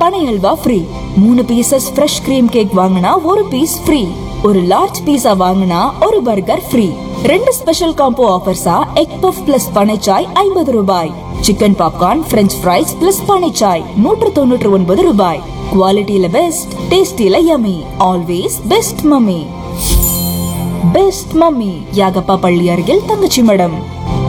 பனை அல்வா ஃப்ரீ மூணு பீசஸ் ஃப்ரெஷ் கிரீம் கேக் வாங்கினா ஒரு பீஸ் ஃப்ரீ ஒரு லார்ஜ் பீஸா வாங்கினா ஒரு பர்கர் ஃப்ரீ ரெண்டு ஸ்பெஷல் காம்போ ஆஃபர்ஸா எக் பஃப் பிளஸ் பனைச்சாய் ஐம்பது ரூபாய் chicken popcorn French fries plus பனைச்சாய் நூற்று தொண்ணூற்று ஒன்பது ரூபாய் குவாலிட்டியில பெஸ்ட் டேஸ்டில yummy always best mummy best mummy Yagappa பள்ளி அருகில் தங்கச்சி மடம்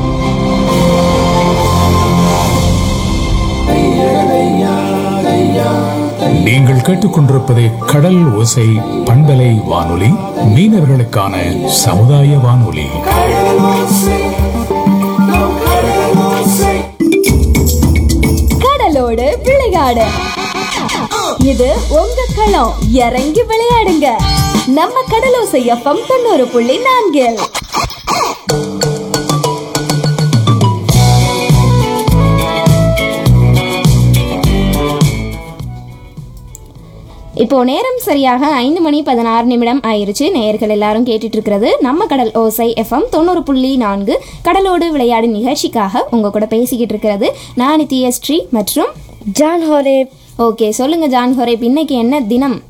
நீங்கள் கேட்டுக்கொண்டிருப்பது கடல் ஓசை பண்பலை வானொலி மீனவர்களுக்கான சமுதாய வானொலி கடலோடு விளையாடு இது உங்க களம் இறங்கி விளையாடுங்க நம்ம கடலோசை எஃப்எம் தொண்ணூறு புள்ளி நான்கில் இப்போ நேரம் சரியாக ஐந்து மணி பதினாறு நிமிடம் ஆயிருச்சு நேயர்கள் எல்லாரும் கேட்டுட்டு இருக்கிறது நம்ம கடல் ஓசை எஃப்எம் தொண்ணூறு புள்ளி நான்கு கடலோடு விளையாடு நிகழ்ச்சிக்காக உங்க கூட பேசிக்கிட்டு இருக்கிறது நான் நித்யஸ்ரீ மற்றும் ஜான் ஹோரேப் ஓகே சொல்லுங்க ஜான் ஹொரேப் இன்னைக்கு என்ன தினம்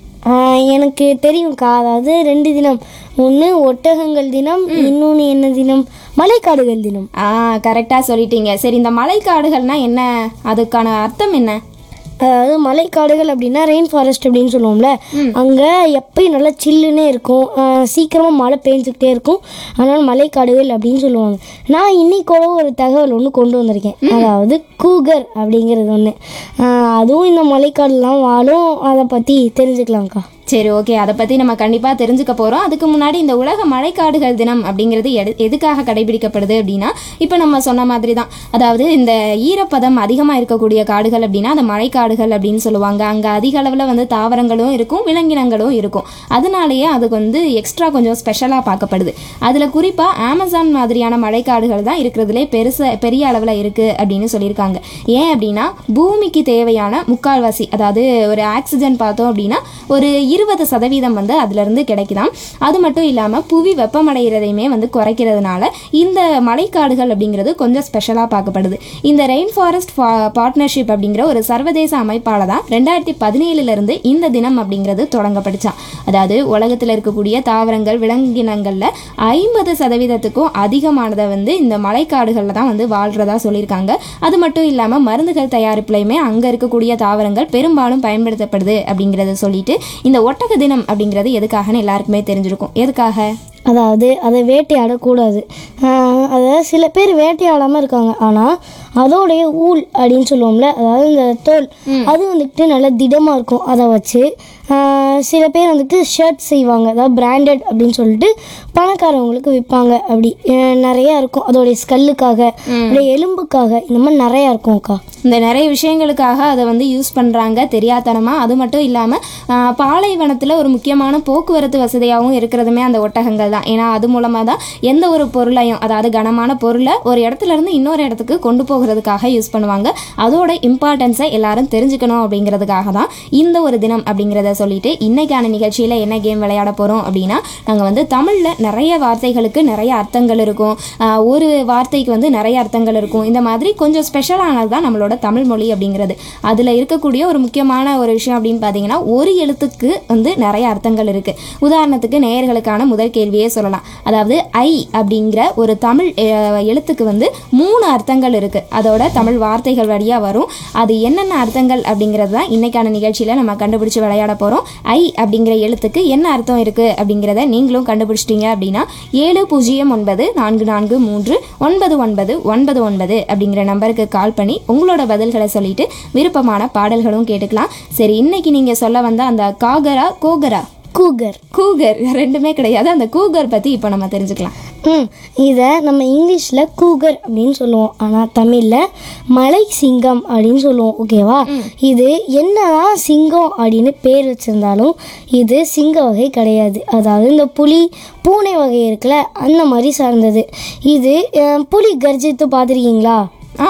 ஆஹ் எனக்கு தெரியும்க்கா அதாவது ரெண்டு தினம் ஒன்று ஒட்டகங்கள் தினம் இன்னொன்று என்ன தினம் மலைக்காடுகள் தினம் ஆ கரெக்டாக சொல்லிட்டீங்க சரி இந்த மலைக்காடுகள்னா என்ன அதுக்கான அர்த்தம் என்ன அதாவது மலைக்காடுகள் அப்படின்னா ரெயின் ஃபாரஸ்ட் அப்படின்னு சொல்லுவோம்ல அங்கே எப்பயும் நல்லா சில்லுன்னே இருக்கும் ஆஹ் சீக்கிரமா மழை பெஞ்சுக்கிட்டே இருக்கும் அதனால மலைக்காடுகள் அப்படின்னு சொல்லுவாங்க நான் இன்னைக்கோட ஒரு தகவல் ஒன்று கொண்டு வந்திருக்கேன் அதாவது கூகர் அப்படிங்கிறது ஒன்று அதுவும் இந்த மலைக்காடுலாம் வாழும் அதை பற்றி தெரிஞ்சுக்கலாம்க்கா சரி ஓகே அதை பற்றி நம்ம கண்டிப்பாக தெரிஞ்சுக்க போகிறோம் அதுக்கு முன்னாடி இந்த உலக மழைக்காடுகள் தினம் அப்படிங்கிறது எடு எதுக்காக கடைபிடிக்கப்படுது அப்படின்னா இப்போ நம்ம சொன்ன மாதிரி தான் அதாவது இந்த ஈரப்பதம் அதிகமாக இருக்கக்கூடிய காடுகள் அப்படின்னா அந்த மழைக்காடுகள் அப்படின்னு சொல்லுவாங்க அங்கே அதிக அளவில் வந்து தாவரங்களும் இருக்கும் விலங்கினங்களும் இருக்கும் அதனாலேயே அதுக்கு வந்து எக்ஸ்ட்ரா கொஞ்சம் ஸ்பெஷலாக பார்க்கப்படுது அதில் குறிப்பாக அமேசான் மாதிரியான மழைக்காடுகள் தான் இருக்கிறதுலே பெருசு பெரிய அளவில் இருக்குது அப்படின்னு சொல்லியிருக்காங்க ஏன் அப்படின்னா பூமிக்கு தேவையான முக்கால்வாசி அதாவது ஒரு ஆக்சிஜன் பார்த்தோம் அப்படின்னா ஒரு இருபது சதவீதம் வந்து அதுலேருந்து கிடைக்குதாம் அது மட்டும் இல்லாமல் புவி வெப்பமடைகிறதையுமே வந்து குறைக்கிறதுனால இந்த மழைக்காடுகள் அப்படிங்கிறது கொஞ்சம் ஸ்பெஷலாக பார்க்கப்படுது இந்த ரெயின் ஃபாரஸ்ட் பார்ட்னர்ஷிப் அப்படிங்கிற ஒரு சர்வதேச அமைப்பால் தான் ரெண்டாயிரத்தி பதினேழுலேருந்து இந்த தினம் அப்படிங்கிறது தொடங்கப்படுச்சான் அதாவது உலகத்தில் இருக்கக்கூடிய தாவரங்கள் விலங்கினங்களில் ஐம்பது சதவீதத்துக்கும் அதிகமானதை வந்து இந்த மலைக்காடுகளில் தான் வந்து வாழ்கிறதா சொல்லியிருக்காங்க அது மட்டும் இல்லாமல் மருந்துகள் தயாரிப்புலையுமே அங்கே இருக்கக்கூடிய தாவரங்கள் பெரும்பாலும் பயன்படுத்தப்படுது அப்படிங்கிறத சொல்லிட்டு இந்த ஒட்டக தினம் அப்படிங்கிறது எதுக்காகன்னு எல்லாருக்குமே தெரிஞ்சிருக்கும் எதுக்காக அதாவது அதை வேட்டையாடக்கூடாது ஆஹ் அதாவது சில பேர் வேட்டையாடாமல் இருக்காங்க ஆனால் அதோடைய ஊல் அப்படின்னு சொல்லுவோம்ல அதாவது இந்த தோல் அது வந்துட்டு நல்லா திடமாக இருக்கும் அதை வச்சு ஆஹ் சில பேர் வந்துட்டு ஷர்ட் செய்வாங்க அதாவது பிராண்டட் அப்படின்னு சொல்லிட்டு பணக்காரவங்களுக்கு விற்பாங்க அப்படி ஆஹ் நிறையா இருக்கும் அதோடைய ஸ்கல்லுக்காக அதோடைய எலும்புக்காக இந்த மாதிரி நிறையா இருக்கும்க்கா இந்த நிறைய விஷயங்களுக்காக அதை வந்து யூஸ் பண்ணுறாங்க தெரியாதனமாக அது மட்டும் இல்லாமல் பாலைவனத்தில் ஒரு முக்கியமான போக்குவரத்து வசதியாகவும் இருக்கிறதுமே அந்த ஒட்டகங்கள் தான் ஏன்னா அது மூலமாக தான் எந்த ஒரு பொருளையும் அதாவது கனமான பொருளை ஒரு இடத்துல இருந்து இன்னொரு இடத்துக்கு கொண்டு போகிறதுக்காக யூஸ் பண்ணுவாங்க அதோட இம்பார்ட்டன்ஸை எல்லாரும் தெரிஞ்சுக்கணும் அப்படிங்கிறதுக்காக தான் இந்த ஒரு தினம் அப்படிங்கிறத சொல்லிட்டு இன்னைக்கான நிகழ்ச்சியில் என்ன கேம் விளையாட போகிறோம் அப்படின்னா நாங்கள் வந்து தமிழில் நிறைய வார்த்தைகளுக்கு நிறைய அர்த்தங்கள் இருக்கும் ஆஹ் ஒரு வார்த்தைக்கு வந்து நிறைய அர்த்தங்கள் இருக்கும் இந்த மாதிரி கொஞ்சம் ஸ்பெஷலானது தான் நம்மளோட தமிழ் மொழி அப்படிங்கிறது அதில் இருக்கக்கூடிய ஒரு முக்கியமான ஒரு விஷயம் அப்படின்னு பார்த்தீங்கன்னா ஒரு எழுத்துக்கு வந்து நிறைய அர்த்தங்கள் இருக்குது உதாரணத்துக்கு நேயர்களுக்கான முதல் கேள்வியே சொல்லலாம் அதாவது ஐ அப்படிங்கிற ஒரு தமிழ் அஹ், எழுத்துக்கு வந்து மூணு அர்த்தங்கள் இருக்குது அதோட தமிழ் வார்த்தைகள் வழியாக வரும் அது என்னென்ன அர்த்தங்கள் அப்படிங்கிறது தான் இன்னைக்கான நிகழ்ச்சியில் நம்ம கண்டுபிடிச்சு விளையாட போகிறோம் ஐ அப்படிங்கிற எழுத்துக்கு என்ன அர்த்தம் இருக்குது அப்படிங்கிறத நீங்களும் கண்டுபிடிச்சிட்டீங்க அப்படின்னா ஏழு பூஜ்ஜியம் ஒன்பது நான்கு நான்கு மூன்று ஒன்பது ஒன்பது ஒன்பது ஒன்பது அப்படிங்கிற நம்பருக்கு கால் பண்ணி உங்களோட பதில்களை சொல்லிட்டு விருப்பமான பாடல்களும் கேட்டுக்கலாம் சரி இன்னைக்கு நீங்கள் சொல்ல வந்த அந்த காகரா கோகரா கூகர் கூகர் ரெண்டுமே கிடையாது அந்த கூகர் பற்றி இப்போ நம்ம தெரிஞ்சுக்கலாம் ம் இதை நம்ம இங்கிலீஷில் கூகர் அப்படின்னு சொல்லுவோம் ஆனால் தமிழில் மலை சிங்கம் அப்படின்னு சொல்லுவோம் ஓகேவா இது என்னதான் சிங்கம் அப்படின்னு பேர் வச்சிருந்தாலும் இது சிங்க வகை கிடையாது அதாவது இந்த புலி பூனை வகை இருக்குல்ல அந்த மாதிரி சார்ந்தது இது அஹ், புலி கர்ஜித்து பார்த்துருக்கீங்களா ஆ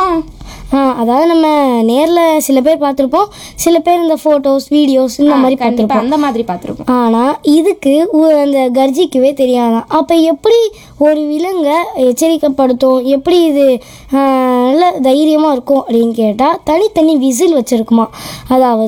ஆ அதாவது நம்ம நேரில் சில பேர் பார்த்துருப்போம் சில பேர் இந்த ஃபோட்டோஸ் வீடியோஸ் இந்த மாதிரி கண்டிப்பாக பார்த்துருப்போம் அந்த மாதிரி பார்த்துருக்கோம் ஆனால் இதுக்கு உ- அந்த கர்ஜிக்கவே தெரியாதான் அப்போ எப்படி ஒரு விலங்கை எச்சரிக்கைப்படுத்தும் எப்படி இது ஆஹ், நல்ல தைரியமாக இருக்கும் அப்படின்னு கேட்டால் தனித்தனி விசில் வச்சுருக்குமா அதாவது